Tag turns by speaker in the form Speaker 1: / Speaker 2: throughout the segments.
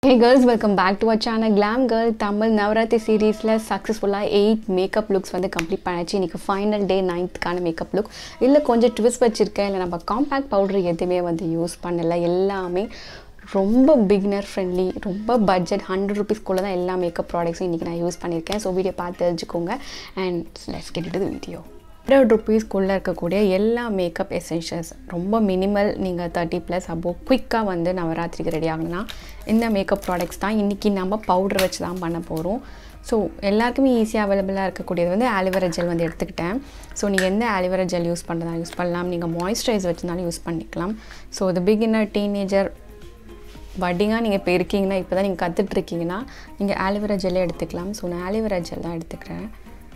Speaker 1: hey girls welcome back to a channel glam girl Tamil Navaratri சீரீஸில் சக்ஸஸ்ஃபுல்லாக eight makeup looks வந்து complete பண்ணிச்சு இன்றைக்கி ஃபைனல் டே நைன்த்துக்கான மேக்கப் லுக் இல்லை கொஞ்சம் ட்விஸ்ட் வச்சுருக்கேன் இல்லை நம்ம காம்பேக்ட் பவுடர் எதுவுமே வந்து யூஸ் பண்ணலை எல்லாமே ரொம்ப பிகினர் ஃப்ரெண்ட்லி ரொம்ப பட்ஜெட் ஹண்ட்ரட் ருபீஸ்க்குள்ளே தான் எல்லா மேக்கப் ப்ராடக்ட்ஸும் இன்றைக்கி நான் யூஸ் பண்ணியிருக்கேன் ஸோ வீடியோ பார்த்து தெரிஞ்சுக்கோங்க and let's get to video hundred ருபீஸ்க்குள்ளே இருக்கக்கூடிய எல்லா மேக்கப் எசென்ஷியல்ஸ் ரொம்ப மினிமல் நீங்கள் தேர்ட்டி ப்ளஸ் அபோவ் குயிக்காக வந்து நவராத்திரிக்கு ரெடி ஆகணும்னா இந்த மேக்கப் ப்ராடக்ட்ஸ் தான் இன்றைக்கி நம்ம பவுடர் வச்சு தான் பண்ண போகிறோம் ஸோ எல்லாருக்குமே ஈஸியாக அவைலபிளாக இருக்கக்கூடியது வந்து ஆலிவேரா ஜெல் வந்து எடுத்துக்கிட்டேன் ஸோ நீங்கள் எந்த ஆலிவேரா ஜெல் யூஸ் பண்ணுறதா யூஸ் பண்ணலாம் நீங்கள் மாய்ஸ்சரைஸ் வச்சுருந்தாலும் யூஸ் பண்ணிக்கலாம் ஸோ இது பிகினர் டீனேஜர் வட்டிங்காக நீங்கள் இப்போ இருக்கீங்கன்னா இப்போ தான் நீங்கள் கற்றுட்ருக்கீங்கன்னா நீங்கள் ஆலிவேரா ஜெல்லே எடுத்துக்கலாம் ஸோ நான் ஆலிவேரா ஜெல் தான் எடுத்துக்கிறேன்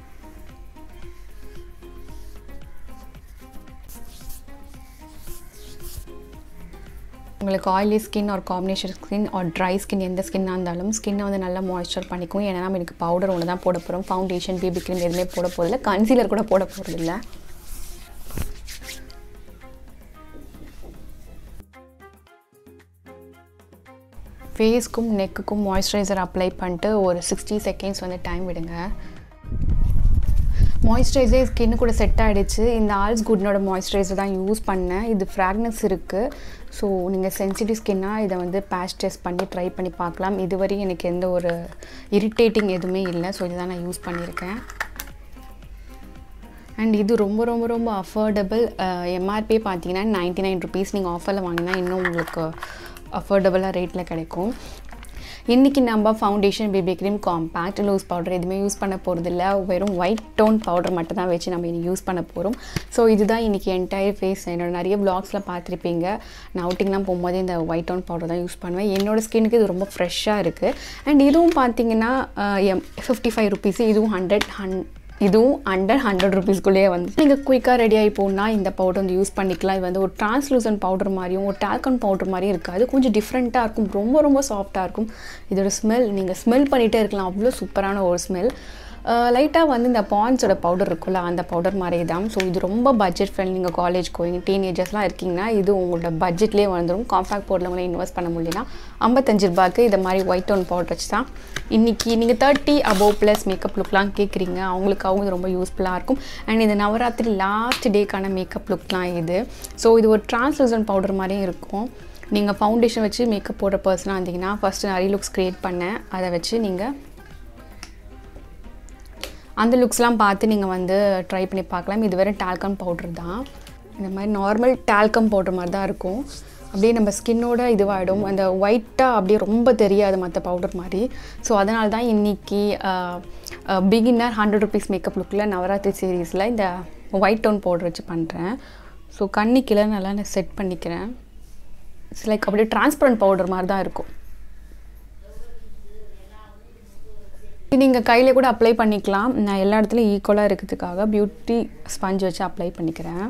Speaker 1: உங்களுக்கு ஆயிலி ஸ்கின் ஒரு காம்பினேஷன் ஸ்கின் ஒரு ட்ரை ஸ்கின் எந்த ஸ்கின்னாக இருந்தாலும் ஸ்கின்னை வந்து நல்லா மாய்ஸ்சர் பண்ணிக்கும் ஏன்னா நம்ம எனக்கு பவுடர் ஒன்று தான் போட போகிறோம் ஃபவுண்டேஷன் பேபி க்ரீம் எதுவுமே போட போகிறதில்ல கன்சீலர் கூட போட போகிறதில்ல ஃபேஸ்க்கும் நெக்குக்கும் மாய்ஸ்சரைசர் அப்ளை பண்ணிட்டு ஒரு சிக்ஸ்டி செகண்ட்ஸ் வந்து டைம் விடுங்க மாய்ஸ்சரைசர் ஸ்கின்னு கூட செட் ஆகிடுச்சு இந்த ஆல்ஸ் குட்னோட மாய்ஸ்சரைசர் தான் யூஸ் பண்ணேன் இது ஃப்ராக்னஸ் இருக்குது ஸோ நீங்கள் சென்சிட்டிவ் ஸ்கின்னாக இதை வந்து பேட்ச் டெஸ்ட் பண்ணி ட்ரை பண்ணி பார்க்கலாம் இதுவரையும் எனக்கு எந்த ஒரு இரிட்டேட்டிங் எதுவுமே இல்லை ஸோ இதுதான் நான் யூஸ் பண்ணியிருக்கேன் அண்ட் இது ரொம்ப ரொம்ப ரொம்ப அஃபோர்டபுள் எம்ஆர்பி பார்த்தீங்கன்னா நைன்ட்டி நைன் ருபீஸ் நீங்கள் ஆஃபரில் வாங்கினா இன்னும் உங்களுக்கு அஃபோர்டபுளாக ரேட்டில் கிடைக்கும் இன்றைக்கி நம்ம foundation baby cream compact loose powder எதுவுமே யூஸ் பண்ண போகிறதில்ல வெறும் ஒயிட் டோன் பவுடர் மட்டும் தான் வச்சு நம்ம இன்றைக்கி யூஸ் பண்ண போகிறோம் ஸோ இதுதான் இன்றைக்கி என்டையர் ஃபேஸ் என்னோட நிறைய ப்ளாக்ஸில் பார்த்துருப்பீங்க நான் அவுட்டிங்லாம் போகும்போது இந்த ஒயிட் டோன் பவுடர் தான் யூஸ் பண்ணுவேன் என்னோடய ஸ்கின்னுக்கு இது ரொம்ப ஃப்ரெஷ்ஷாக இருக்குது அண்ட் இதுவும் பார்த்தீங்கன்னா எம் ஃபிஃப்டி ஃபைவ் ருபீஸ் இதுவும் ஹண்ட்ரட் ஹன் இதுவும் அண்டர் ஹண்ட்ரட் ருபீஸ்க்குள்ளேயே வந்து நீங்கள் குயிக்காக ரெடி ஆகி போனால் இந்த பவுடர் வந்து யூஸ் பண்ணிக்கலாம் இது வந்து ஒரு டிரான்ஸ்லூசன் பவுடர் மாதிரியும் ஒரு டால்கன் பவுடர் மாதிரியும் இருக்காது கொஞ்சம் டிஃப்ரெண்ட்டாக இருக்கும் ரொம்ப ரொம்ப சாஃப்டாக இருக்கும் இதோட ஸ்மெல் நீங்கள் ஸ்மெல் பண்ணிகிட்டே இருக்கலாம் அவ்வளோ சூப்பரான ஒரு ஸ்மெல் லைட்டாக வந்து இந்த பான்ஸோட பவுடர் இருக்குல்ல அந்த பவுடர் மாதிரி தான் ஸோ இது ரொம்ப பட்ஜெட் ஃப்ரெண்ட் நீங்கள் காலேஜ் கோயிங் டீனேஜர்ஸ்லாம் இருக்கீங்கன்னா இது உங்களோட பட்ஜெட்லேயே வந்துடும் காம்பேக்ட் பவுடரில் உங்களை இன்வெஸ்ட் பண்ண முடியலனா ஐம்பத்தஞ்சு ரூபாய்க்கு இந்த மாதிரி ஒயிட் டோன் பவுடர் வச்சு தான் இன்றைக்கி நீங்கள் தேர்ட்டி அபோவ் ப்ளஸ் மேக்கப் லுக்லாம் கேட்குறீங்க அவங்களுக்காகவும் இது ரொம்ப யூஸ்ஃபுல்லாக இருக்கும் அண்ட் இந்த நவராத்திரி லாஸ்ட் டேக்கான மேக்கப் லுக்லாம் இது ஸோ இது ஒரு டிரான்ஸ்லூசன் பவுடர் மாதிரியும் இருக்கும் நீங்கள் ஃபவுண்டேஷன் வச்சு மேக்கப் போடுற பர்சனாக இருந்தீங்கன்னா ஃபஸ்ட்டு நிறைய லுக்ஸ் க்ரியேட் பண்ணேன் அதை வச்சு நீங்கள் அந்த லுக்ஸ்லாம் பார்த்து நீங்கள் வந்து ட்ரை பண்ணி பார்க்கலாம் இது வெறும் டால்கம் பவுடர் தான் இந்த மாதிரி நார்மல் டால்கம் பவுடர் மாதிரி தான் இருக்கும் அப்படியே நம்ம ஸ்கின்னோட இதுவாகிடும் அந்த ஒயிட்டாக அப்படியே ரொம்ப தெரியாது மற்ற பவுடர் மாதிரி ஸோ அதனால தான் இன்றைக்கி பிகினர் ஹண்ட்ரட் ருபீஸ் மேக்கப் லுக்கில் நவராத்திரி சீரீஸில் இந்த ஒயிட் டோன் பவுடர் வச்சு பண்ணுறேன் ஸோ கண்ணி கீழே நல்லா நான் செட் பண்ணிக்கிறேன் இட்ஸ் லைக் அப்படியே டிரான்ஸ்பரண்ட் பவுடர் மாதிரி தான் இருக்கும் நீங்கள் கையில் கூட அப்ளை பண்ணிக்கலாம் நான் எல்லா இடத்துலையும் ஈக்குவலாக இருக்கிறதுக்காக பியூட்டி ஸ்பஞ்ச் வச்சு அப்ளை பண்ணிக்கிறேன்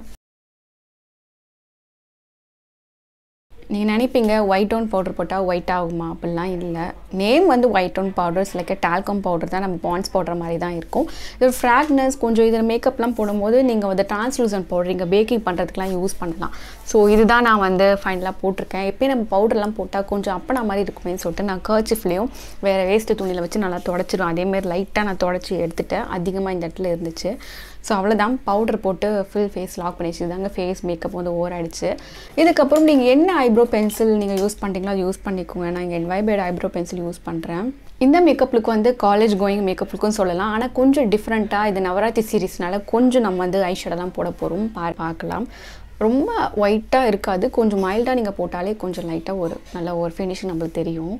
Speaker 1: நீங்கள் நினைப்பீங்க ஒயிட் டோன் பவுடர் போட்டால் ஒயிட் ஆகுமா அப்படிலாம் இல்லை நேம் வந்து white tone powders like talcum powder தான் நம்ம பான்ஸ் போடுற மாதிரி தான் இருக்கும் இது ஃப்ராக்னஸ் கொஞ்சம் இதில் மேக்கப்லாம் போடும்போது நீங்கள் வந்து டிரான்ஸ்லூசன் பவுடர் இங்கே பேக்கிங் பண்ணுறதுக்குலாம் யூஸ் பண்ணலாம் ஸோ இதுதான் நான் வந்து ஃபைனலாக போட்டிருக்கேன் எப்பயும் நம்ம பவுடர்லாம் போட்டால் கொஞ்சம் அப்பனா மாதிரி இருக்குமேன்னு சொல்லிட்டு நான் கர்ச்சிஃப்லேயும் வேறு வேஸ்ட்டு துணியில் வச்சு நல்லா தொடச்சிடும் அதேமாரி லைட்டாக நான் தொடச்சி எடுத்துட்டேன் அதிகமாக இந்த இடத்துல இருந்துச்சு ஸோ அவ்வளோதான் பவுடர் போட்டு ஃபுல் ஃபேஸ் லாக் பண்ணிச்சு இதாங்க ஃபேஸ் மேக்கப் வந்து ஓவர் ஆகிடுச்சு இதுக்கப்புறம் நீங்கள் என்ன ஐப்ரோ பென்சில் நீங்கள் யூஸ் பண்ணுறீங்களோ அது யூஸ் பண்ணிக்கோங்க நான் இங்கே என்வைபேட் ஐப்ரோ பென்சில் யூஸ் பண்ணுறேன் இந்த மேக்கப் லுக் வந்து காலேஜ் கோயிங் மேக்கப் லுக்கும் சொல்லலாம் ஆனால் கொஞ்சம் டிஃப்ரெண்ட்டாக இது நவராத்திரி சீரீஸ்னால கொஞ்சம் நம்ம வந்து ஐஷேடெல்லாம் போட போகிறோம் பா பார்க்கலாம் ரொம்ப ஒயிட்டாக இருக்காது கொஞ்சம் மைல்டாக நீங்கள் போட்டாலே கொஞ்சம் லைட்டாக ஒரு நல்ல ஒரு ஃபினிஷிங் நம்மளுக்கு தெரியும்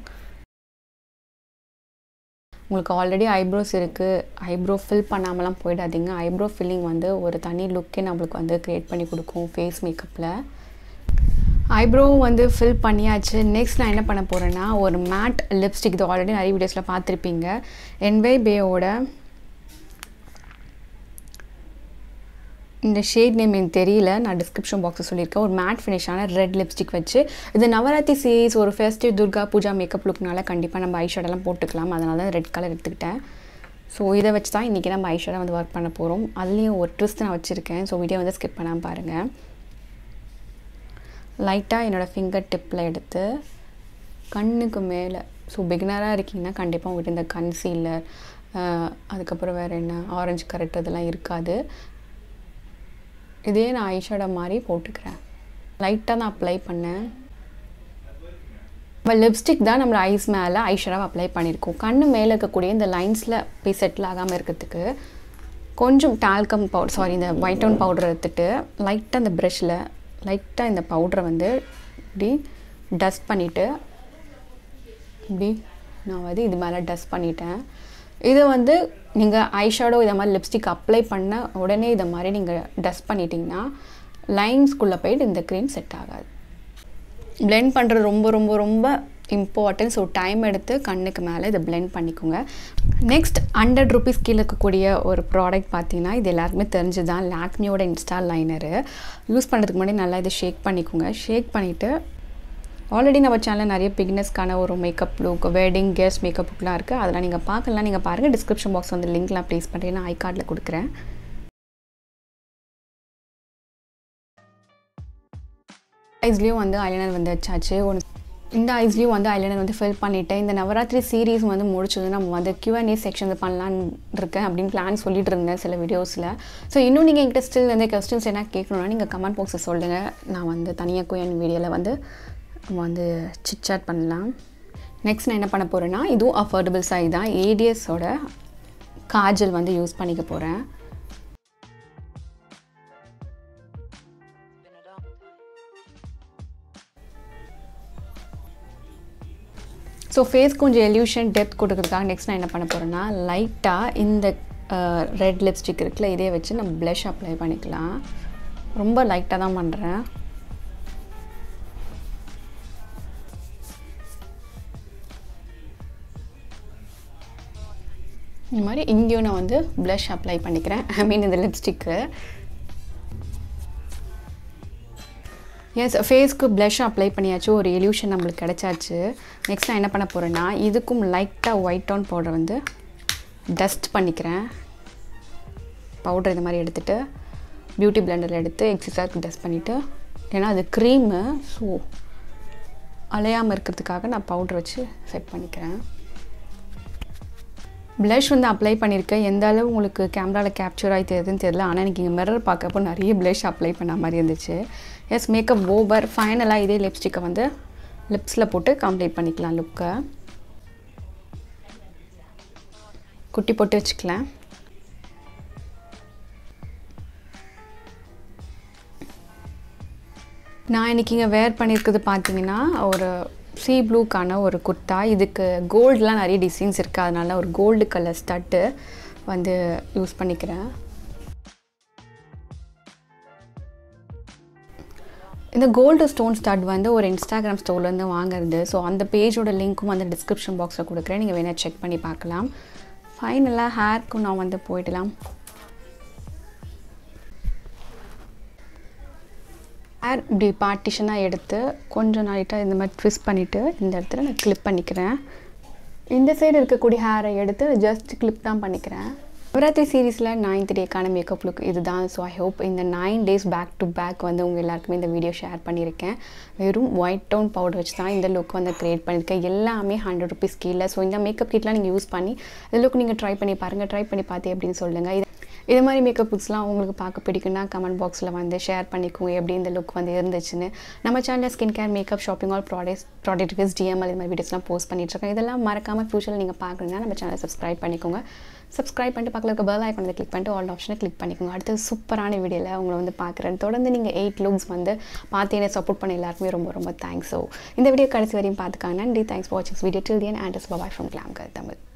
Speaker 1: உங்களுக்கு ஆல்ரெடி ஐப்ரோஸ் இருக்குது ஐப்ரோ ஃபில் பண்ணாமலாம் போயிடாதீங்க ஐப்ரோ ஃபில்லிங் வந்து ஒரு தனி லுக்கே நம்மளுக்கு வந்து க்ரியேட் பண்ணி கொடுக்கும் ஃபேஸ் மேக்கப்பில் ஐப்ரோவும் வந்து ஃபில் பண்ணியாச்சு நெக்ஸ்ட் நான் என்ன பண்ண போகிறேன்னா ஒரு மேட் லிப்ஸ்டிக் இது ஆல்ரெடி நிறைய வீடியோஸில் பார்த்துருப்பீங்க என்வை பேயோட இந்த ஷேட் நேம் எனக்கு தெரியல நான் டிஸ்கிரிப்ஷன் பாக்ஸில் சொல்லியிருக்கேன் ஒரு மேட் ஃபினிஷான ரெட் லிப்ஸ்டிக் வச்சு இது நவராத்திரி சீரீஸ் ஒரு ஃபெஸ்டிவ் துர்கா பூஜா மேக்கப் லுக்னால கண்டிப்பாக நம்ம ஐஷேடெல்லாம் போட்டுக்கலாம் அதனால தான் ரெட் கலர் எடுத்துக்கிட்டேன் ஸோ இதை வச்சு தான் இன்றைக்கி நம்ம ஐஷேடை வந்து ஒர்க் பண்ண போகிறோம் அதுலேயும் ஒரு ட்விஸ்ட் நான் வச்சுருக்கேன் ஸோ வீடியோ வந்து ஸ்கிப் பண்ணாமல் பாருங்கள் லைட்டாக என்னோடய ஃபிங்கர் டிப்பில் எடுத்து கண்ணுக்கு மேலே ஸோ பிகினராக இருக்கீங்கன்னா கண்டிப்பாக உங்கள்கிட்ட இந்த கன்சீலர் அதுக்கப்புறம் வேறு என்ன ஆரஞ்சு கரெக்ட் இதெல்லாம் இருக்காது இதே நான் ஐஷேடோ மாதிரி போட்டுக்கிறேன் லைட்டாக தான் அப்ளை பண்ணேன் இப்போ லிப்ஸ்டிக் தான் நம்ம ஐஸ் மேலே ஐஷேடாவை அப்ளை பண்ணியிருக்கோம் கண்ணு மேலே இருக்கக்கூடிய இந்த லைன்ஸில் போய் செட்டில் ஆகாமல் இருக்கிறதுக்கு கொஞ்சம் டால்கம் பவுடர் சாரி இந்த ஒயிட் டவுன் பவுடர் எடுத்துட்டு லைட்டாக இந்த ப்ரஷில் லைட்டாக இந்த பவுடரை வந்து இப்படி டஸ்ட் பண்ணிவிட்டு இப்படி நான் வந்து இது மேலே டஸ்ட் பண்ணிட்டேன் இது வந்து நீங்கள் ஐஷேடோ இதை மாதிரி லிப்ஸ்டிக் அப்ளை பண்ண உடனே இதை மாதிரி நீங்கள் டஸ்ட் பண்ணிட்டீங்கன்னா லைன்ஸ்குள்ளே போயிட்டு இந்த க்ரீம் செட் ஆகாது பிளெண்ட் பண்ணுறது ரொம்ப ரொம்ப ரொம்ப இம்பார்ட்டன்ட் ஸோ டைம் எடுத்து கண்ணுக்கு மேலே இதை பிளெண்ட் பண்ணிக்கோங்க நெக்ஸ்ட் ஹண்ட்ரட் ருபீஸ் கீழே இருக்கக்கூடிய ஒரு ப்ராடக்ட் பார்த்தீங்கன்னா இது எல்லாருக்குமே தெரிஞ்சு தான் லாக்மியோட இன்ஸ்டா லைனரு யூஸ் பண்ணுறதுக்கு முன்னாடி நல்லா இதை ஷேக் பண்ணிக்கோங்க ஷேக் பண்ணிவிட்டு ஆல்ரெடி நம்ம சேனலில் நிறைய பிகினஸ்க்கான ஒரு makeup look wedding guest makeup லுக்லாம் இருக்குது அதெல்லாம் நீங்கள் பார்க்கலாம் நீங்கள் பாருங்கள் டிஸ்கிரிப்ஷன் பாக்ஸ் வந்து லிங்க்லாம் ப்ளேஸ் பண்ணுறேன் நான் ஐ கார்டில் கொடுக்குறேன் ஐஸ்லேயும் வந்து ஐலைனர் வந்து வச்சாச்சு ஒன்று இந்த ஐஸ்லேயும் வந்து ஐலைனர் வந்து ஃபில் பண்ணிவிட்டேன் இந்த நவராத்திரி சீரீஸ் வந்து முடிச்சது நம்ம வந்து கியூஎன்ஏ செக்ஷன் பண்ணலான்னு இருக்கேன் அப்படின்னு பிளான் சொல்லிட்டு இருந்தேன் சில வீடியோஸில் ஸோ இன்னும் நீங்கள் என்கிட்ட ஸ்டில் வந்து கொஸ்டின்ஸ் என்ன கேட்கணுன்னா நீங்கள் கமெண்ட் பாக்ஸில் சொல்லுங்கள் நான் வந்து தனியாக கியூஎன் வீடியோவில் வந்து நம்ம வந்து சிட்சாட் பண்ணலாம் நெக்ஸ்ட் நான் என்ன பண்ண போகிறேன்னா இதுவும் அஃபோர்டபுள் சைஸ் தான் ஏடிஎஸோட காஜல் வந்து யூஸ் பண்ணிக்க போகிறேன் ஸோ ஃபேஸ் கொஞ்சம் எல்யூஷன் டெப்த் கொடுக்கறதுக்காக நெக்ஸ்ட் நான் என்ன பண்ண போகிறேன்னா லைட்டாக இந்த ரெட் லிப்ஸ்டிக் இருக்குல்ல இதே வச்சு நம்ம ப்ளஷ் அப்ளை பண்ணிக்கலாம் ரொம்ப லைட்டாக தான் பண்ணுறேன் இந்த மாதிரி இங்கேயும் நான் வந்து ப்ளஷ் அப்ளை பண்ணிக்கிறேன் ஐ மீன் இந்த லிப்ஸ்டிக்கு எஸ் ஃபேஸ்க்கு ப்ளஷ் அப்ளை பண்ணியாச்சு ஒரு எல்யூஷன் நம்மளுக்கு கிடச்சாச்சு நெக்ஸ்ட் நான் என்ன பண்ண போகிறேன்னா இதுக்கும் லைட்டாக ஒயிட் டவுன் பவுடர் வந்து டஸ்ட் பண்ணிக்கிறேன் பவுடர் இந்த மாதிரி எடுத்துகிட்டு பியூட்டி பிளெண்டரில் எடுத்து எக்ஸசைஸ்க்கு டஸ்ட் பண்ணிவிட்டு ஏன்னா அது க்ரீமு ஸோ அலையாமல் இருக்கிறதுக்காக நான் பவுடர் வச்சு செட் பண்ணிக்கிறேன் ப்ளஷ் வந்து அப்ளை பண்ணியிருக்கேன் எந்த அளவு உங்களுக்கு கேமராவில் கேப்சர் ஆகி தெரியுதுன்னு தெரியல ஆனால் எனக்கு இங்கே மிரர் பார்க்கப்போ நிறைய ப்ளஷ் அப்ளை பண்ண மாதிரி இருந்துச்சு எஸ் மேக்கப் ஓவர் ஃபைனலாக இதே லிப்ஸ்டிக்கை வந்து லிப்ஸில் போட்டு கம்ப்ளீட் பண்ணிக்கலாம் லுக்கை குட்டி போட்டு வச்சுக்கலாம் நான் இன்றைக்கி இங்கே வேர் பண்ணியிருக்கிறது பார்த்தீங்கன்னா ஒரு சீ ப்ளூக்கான ஒரு குர்த்தா இதுக்கு கோல்டெலாம் நிறைய டிசைன்ஸ் இருக்குது அதனால ஒரு கோல்டு கலர் ஸ்டட்டு வந்து யூஸ் பண்ணிக்கிறேன் இந்த கோல்டு ஸ்டோன் ஸ்டட் வந்து ஒரு இன்ஸ்டாகிராம் ஸ்டோர்லேருந்து வாங்குறது ஸோ அந்த பேஜோட லிங்க்கும் வந்து டிஸ்கிரிப்ஷன் பாக்ஸில் கொடுக்குறேன் நீங்கள் வேணால் செக் பண்ணி பார்க்கலாம் ஃபைனலாக ஹேர்க்கும் நான் வந்து போயிடலாம் ஹேர் இப்படி பார்ட்டிஷனாக எடுத்து கொஞ்சம் நாளைட்டாக இந்த மாதிரி ட்விஸ்ட் பண்ணிவிட்டு இந்த இடத்துல நான் கிளிப் பண்ணிக்கிறேன் இந்த சைடு இருக்கக்கூடிய ஹேரை எடுத்து ஜஸ்ட் கிளிப் தான் பண்ணிக்கிறேன் நவராத்திரி சீரீஸில் நைன்த் டேக்கான மேக்கப் லுக் இதுதான் ஸோ ஐ ஹோப் இந்த nine days back to back வந்து உங்கள் எல்லாருக்குமே இந்த வீடியோ ஷேர் பண்ணியிருக்கேன் வெறும் ஒயிட் டவுன் பவுடர் வச்சு தான் இந்த லுக் வந்து க்ரியேட் பண்ணியிருக்கேன் எல்லாமே ஹண்ட்ரட் ருபீஸ் கீழே ஸோ இந்த மேக்கப் கிட்லாம் நீங்கள் யூஸ் பண்ணி இந்த லுக் நீங்கள் ட்ரை பண்ணி பாருங்கள் ட்ரை பண்ணி பார்த்து எப்படின்னு சொல்லுங்கள் இது இது மாதிரி மேக்கப் புக்ஸ்லாம் உங்களுக்கு பார்க்க பிடிக்குன்னா கமெண்ட் பாக்ஸில் வந்து ஷேர் பண்ணிக்கோங்க எப்படி இந்த லுக் வந்து இருந்துச்சுன்னு நம்ம சேனலில் skin care makeup shopping all products product reviews டிஎம்எல் இது மாதிரி வீடியோஸ்லாம் போஸ்ட் பண்ணிட்டுருக்கேன் இதெல்லாம் மறக்காமல் ஃபியூச்சரில் நீங்கள் பார்க்கணுன்னா நம்ம சேனலை சப்ஸ்கிரைப் பண்ணிக்கோங்க சப்ஸ்கிரைப் பண்ணிட்டு பக்கத்தில் இருக்க பெல் ஐக்கானை கிளிக் பண்ணிட்டு ஆல் ஆப்ஷனை கிளிக் பண்ணிக்கோங்க அடுத்த சூப்பரான வீடியோவில் உங்களை வந்து பார்க்குறேன் தொடர்ந்து நீங்கள் எயிட் லுக்ஸ் வந்து பார்த்து என்னை சப்போர்ட் பண்ண எல்லாருக்குமே ரொம்ப ரொம்ப தேங்க்ஸ் ஸோ இந்த வீடியோ கடைசி வரையும் பார்த்துக்காங்க நன்றி தேங்க்ஸ் ஃபார் வாட்சிங் video till then and bye from கிளாம்கர் தமிழ்